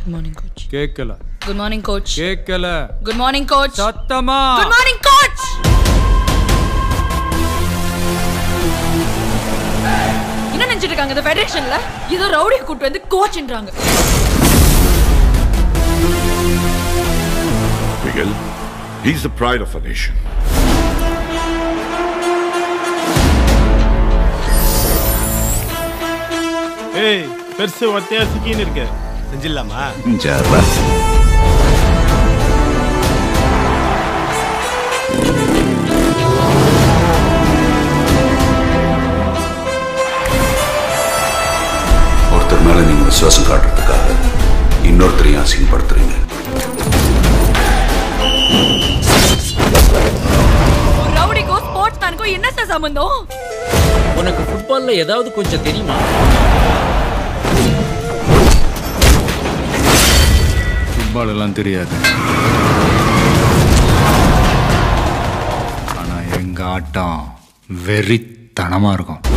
Good morning coach கேட்கல good morning coach கேட்கல good morning coach சத்தமா குட் மார்னிங் கோச் என்ன நினைச்சிட்டு இருக்காங்க இந்த ஃபெடரேஷன்ல ஏதோ ரவுடியை கூட்டு வந்து கோச்ன்றாங்க Miguel, he's the pride of a nation. ஏய் பெருசு ஒத்தையா சிக்கின்னு இருக்க செஞ்சிடலாமா Java. ஒருத்தர் மேல நீங்க விசுவாசம் காட்டுறதுக்காக இன்னொருத்தரையும் அசிங்கப்படுத்துறீங்க ஒரு ரவுடிக்கும் ஸ்போர்ட்ஸ் மேனுக்கும் என்ன சார் சம்பந்தம் உனக்கு ஃபுட்பால்ல ஏதாவது கொஞ்சம் தெரியுமா ஃபுட்பால் எல்லாம் தெரியாது ஆனா எங்க ஆட்டம் வெறித்தனமா இருக்கும்